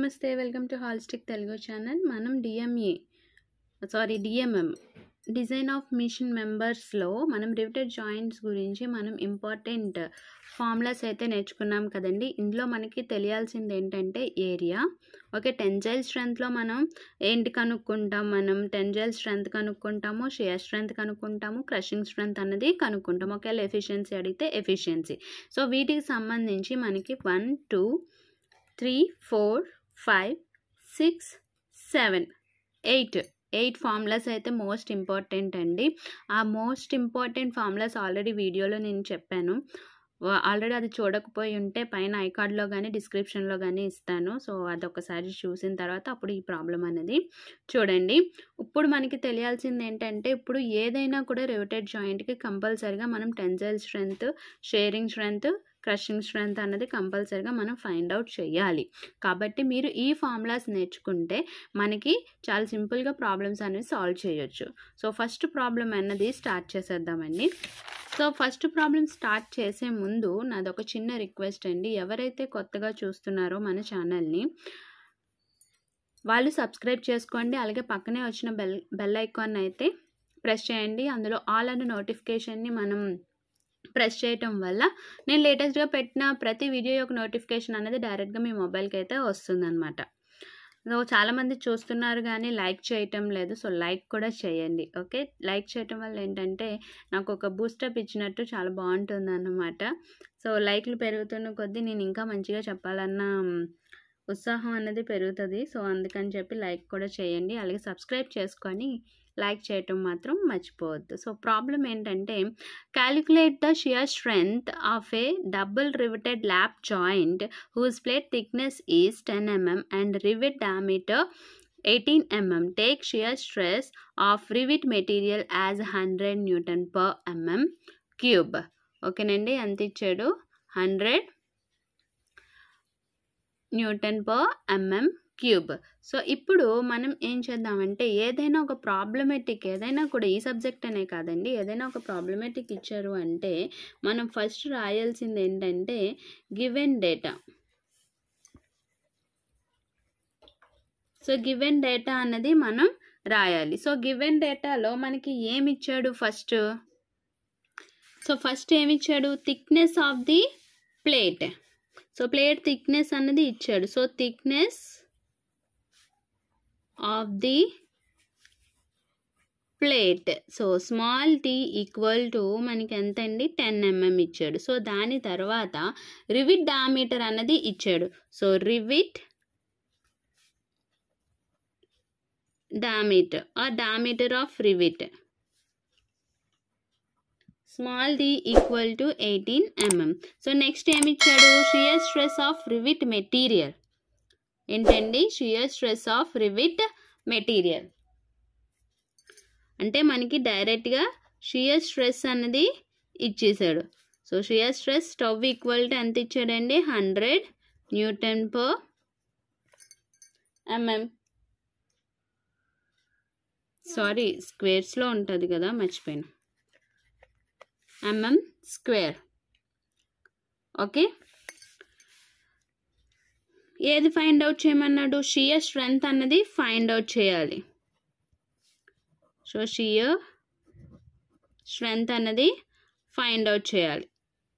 నమస్తే welcome to holistic Telugu channel మనం DMA sorry DMM design of machine మెంబర్స్లో మనం రివిటెడ్ జాయింట్స్ గురించి మనం ఇంపార్టెంట్ ఫార్ములాస్ అయితే నేర్చుకున్నాం కదండి ఇందులో మనకి తెలియాల్సింది ఏంటంటే ఏరియా ఓకే టెన్జైల్ స్ట్రెంత్లో మనం ఏంటి కనుక్కుంటాం మనం టెన్జైల్ స్ట్రెంత్ కనుక్కుంటాము షేర్ స్ట్రెంత్ కనుక్కుంటాము క్రషింగ్ స్ట్రెంత్ అన్నది కనుక్కుంటాం ఒకవేళ ఎఫిషియన్సీ అడిగితే ఎఫిషియన్సీ సో వీటికి సంబంధించి మనకి one two three four five six seven eight eight formulas అయితే మోస్ట్ ఇంపార్టెంట్ అండి ఆ మోస్ట్ ఇంపార్టెంట్ ఫార్ములాస్ ఆల్రెడీ వీడియోలో నేను చెప్పాను ఆల్రెడీ అది చూడకపోయి ఉంటే పైన ఐకార్డ్లో కానీ డిస్క్రిప్షన్లో కానీ ఇస్తాను సో అదొకసారి చూసిన తర్వాత అప్పుడు ఈ ప్రాబ్లం అనేది చూడండి ఇప్పుడు మనకి తెలియాల్సింది ఏంటంటే ఇప్పుడు ఏదైనా కూడా రివిటెడ్ జాయింట్కి కంపల్సరిగా మనం tensile strength shearing strength crushing strength అన్నది కంపల్సరిగా మనం ఫైండ్ అవుట్ చేయాలి కాబట్టి మీరు ఈ ఫార్ములాస్ నేర్చుకుంటే మనకి చాలా సింపుల్గా ప్రాబ్లమ్స్ అనేవి సాల్వ్ చేయొచ్చు సో ఫస్ట్ ప్రాబ్లం అన్నది స్టార్ట్ చేసేద్దామండి సో ఫస్ట్ ప్రాబ్లం స్టార్ట్ చేసే ముందు నాది ఒక చిన్న రిక్వెస్ట్ అండి ఎవరైతే కొత్తగా చూస్తున్నారో మన ఛానల్ని వాళ్ళు సబ్స్క్రైబ్ చేసుకోండి అలాగే పక్కనే వచ్చిన బెల్ బెల్ ఐకాన్ అయితే ప్రెస్ చేయండి అందులో ఆల్ అనే నోటిఫికేషన్ని మనం ప్రెస్ చేయటం వల్ల నేను లేటెస్ట్గా పెట్టిన ప్రతి వీడియో యొక్క నోటిఫికేషన్ అనేది డైరెక్ట్గా మీ మొబైల్కి అయితే వస్తుందన్నమాట సో చాలామంది చూస్తున్నారు కానీ లైక్ చేయటం లేదు సో లైక్ కూడా చేయండి ఓకే లైక్ చేయటం వల్ల ఏంటంటే నాకు ఒక బూస్టప్ ఇచ్చినట్టు చాలా బాగుంటుంది అన్నమాట సో లైక్లు పెరుగుతున్న కొద్దీ నేను ఇంకా మంచిగా చెప్పాలన్న ఉత్సాహం అనేది పెరుగుతుంది సో అందుకని చెప్పి లైక్ కూడా చేయండి అలాగే సబ్స్క్రైబ్ చేసుకొని లైక్ చేయటం మాత్రం మర్చిపోవద్దు సో ప్రాబ్లం ఏంటంటే calculate the shear strength of a double riveted lap joint whose plate thickness is ten mm and rivet diameter eighteen mm take shear stress of rivet material as hundred newton per mm cube ఓకేనండి ఎంత ఇచ్చాడు hundred newton per mm cube so ఇప్పుడు మనం ఏం చేద్దామంటే ఏదైనా ఒక problematic ఏదైనా కూడా ఈ సబ్జెక్ట్ అనే కాదండి ఏదైనా ఒక ప్రాబ్లమేటిక్ ఇచ్చారు అంటే మనం ఫస్ట్ రాయాల్సింది ఏంటంటే given data so given data అన్నది మనం రాయాలి సో గివెన్ డేటాలో మనకి ఏమి ఇచ్చాడు ఫస్ట్ సో ఫస్ట్ ఏమి ఇచ్చాడు thickness of the plate so plate thickness అన్నది ఇచ్చాడు so thickness of the plate so small t equal to మనకి ఎంత అండి టెన్ ఎంఎం ఇచ్చాడు సో దాని తర్వాత రివిట్ డయామీటర్ అన్నది ఇచ్చాడు so rivet diameter or diameter of rivet small d equal to eighteen mm so next ఏమి ఇచ్చాడు shear stress of rivet material ఏంటండి shear stress of rivet material అంటే మనకి డైరెక్ట్గా షియర్ స్ట్రెస్ అనేది ఇచ్చేసాడు so shear stress tau equal to ఎంత ఇచ్చాడండి hundred newton per mm sorry స్క్వేర్స్లో ఉంటుంది కదా మర్చిపోయాను ఎంఎం స్క్వేర్ ఓకే ఏది ఫైండ్ అవుట్ చేయమన్నాడు షియర్ స్ట్రెంగ్త్ అన్నది ఫైండ్ అవుట్ చేయాలి సో షియర్ స్ట్రెంగ్త్ అన్నది ఫైండ్ అవుట్ చేయాలి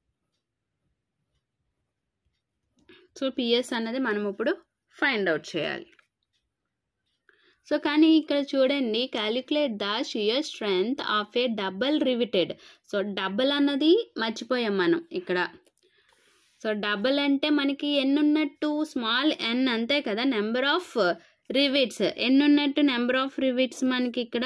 సో పిఎస్ అన్నది మనం ఇప్పుడు ఫైండ్ అవుట్ చేయాలి సో కానీ ఇక్కడ చూడండి calculate the shear strength of a double riveted so double అన్నది మర్చిపోయాం మనం ఇక్కడ సో డబల్ అంటే మనకి ఎన్ని ఉన్నట్టు స్మాల్ ఎన్ అంతే కదా నెంబర్ ఆఫ్ రివిట్స్ ఎన్ని ఉన్నట్టు నెంబర్ ఆఫ్ రివిట్స్ మనకి ఇక్కడ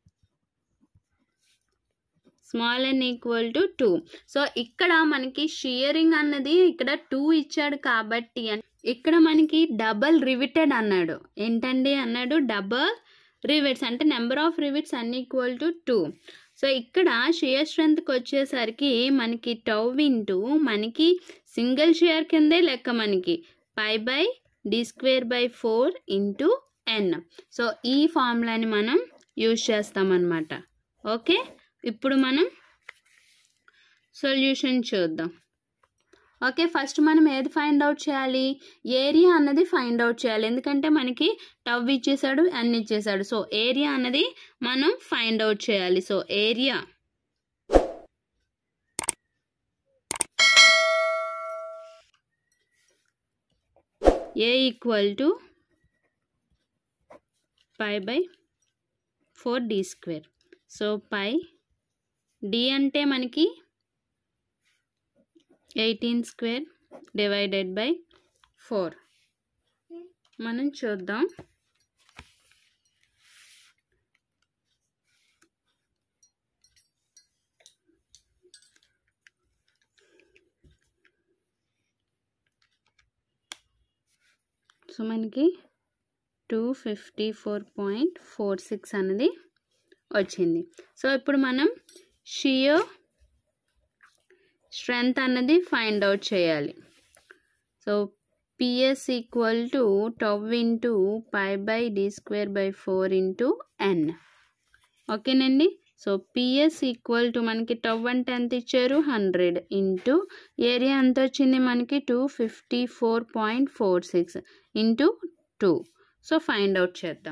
small n equal to two so ఇక్కడ మనకి షియరింగ్ అన్నది ఇక్కడ టూ ఇచ్చాడు కాబట్టి ఇక్కడ మనకి డబల్ రివిటెడ్ అన్నాడు ఏంటండి అన్నాడు డబల్ రివిట్స్ అంటే number of rivets n equal to two so ఇక్కడ షియర్ స్ట్రెంత్కి వచ్చేసరికి మనకి టవ్ ఇంటూ మనకి సింగిల్ షియర్ కిందే లెక్క మనకి pi by d square by four into n so ఈ ఫార్ములాని మనం యూజ్ చేస్తామన్నమాట ఓకే ఇప్పుడు మనం సొల్యూషన్ చూద్దాం ఓకే ఫస్ట్ మనం ఏది ఫైండ్ అవుట్ చేయాలి ఏరియా అన్నది ఫైండ్ అవుట్ చేయాలి ఎందుకంటే మనకి టవ్ ఇచ్చేసాడు ఎన్ ఇచ్చేసాడు సో ఏరియా అన్నది మనం ఫైండ్ అవుట్ చేయాలి so area a equal to pi by four d square so pi d అంటే మనకి eighteen square divided by four మనం చూద్దాం సో మనకి two fifty four point four six అనేది వచ్చింది సో ఇప్పుడు మనం షియో స్ట్రెంగ్త్ అన్నది ఫైండ్ అవుట్ చేయాలి so PS equal to tau into pi by d square by four into n ఓకేనండి సో పిఎస్ ఈక్వల్ టు మనకి టవ్ అంటే ఎంత ఇచ్చారు హండ్రెడ్ ఇంటూ ఏరియా ఎంత వచ్చింది మనకి two fifty four point four six into two so find out చేద్దాం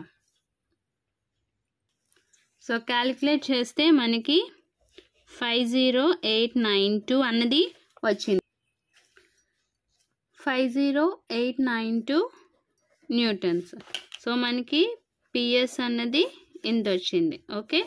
so calculate చేస్తే మనకి five zero eight nine two అన్నది వచ్చింది five zero eight nine two newtons so మనకి పిఎస్ అన్నది ఇంత వచ్చింది ఓకే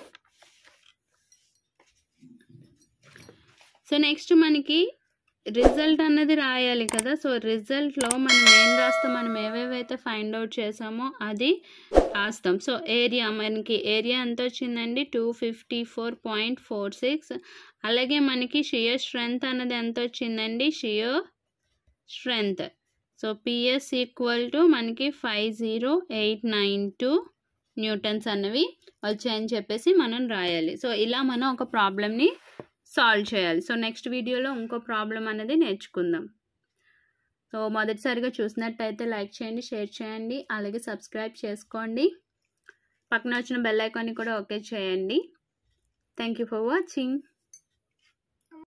సో నెక్స్ట్ మనకి రిజల్ట్ అన్నది రాయాలి కదా సో రిజల్ట్లో మనం ఏం రాస్తాం మనం ఏవేవైతే ఫైండ్ అవుట్ చేసామో అది రాస్తాం సో ఏరియా మనకి ఏరియా ఎంత వచ్చిందండి two fifty four point four six అలాగే మనకి షియర్ స్ట్రెంగ్త్ అన్నది ఎంత వచ్చిందండి shear strength so PS equal to మనకి five zero eight nine two newtons అన్నవి వచ్చాయని చెప్పేసి మనం రాయాలి సో ఇలా మనం ఒక ప్రాబ్లమ్ని సాల్వ్ చేయాలి సో నెక్స్ట్ వీడియోలో ఇంకో ప్రాబ్లం అనేది నేర్చుకుందాం సో మొదటిసారిగా చూసినట్టయితే లైక్ చేయండి షేర్ చేయండి అలాగే సబ్స్క్రైబ్ చేసుకోండి పక్కన వచ్చిన బెల్ ఐకాన్ని కూడా ఓకే చేయండి థ్యాంక్ యూ ఫర్ వాచింగ్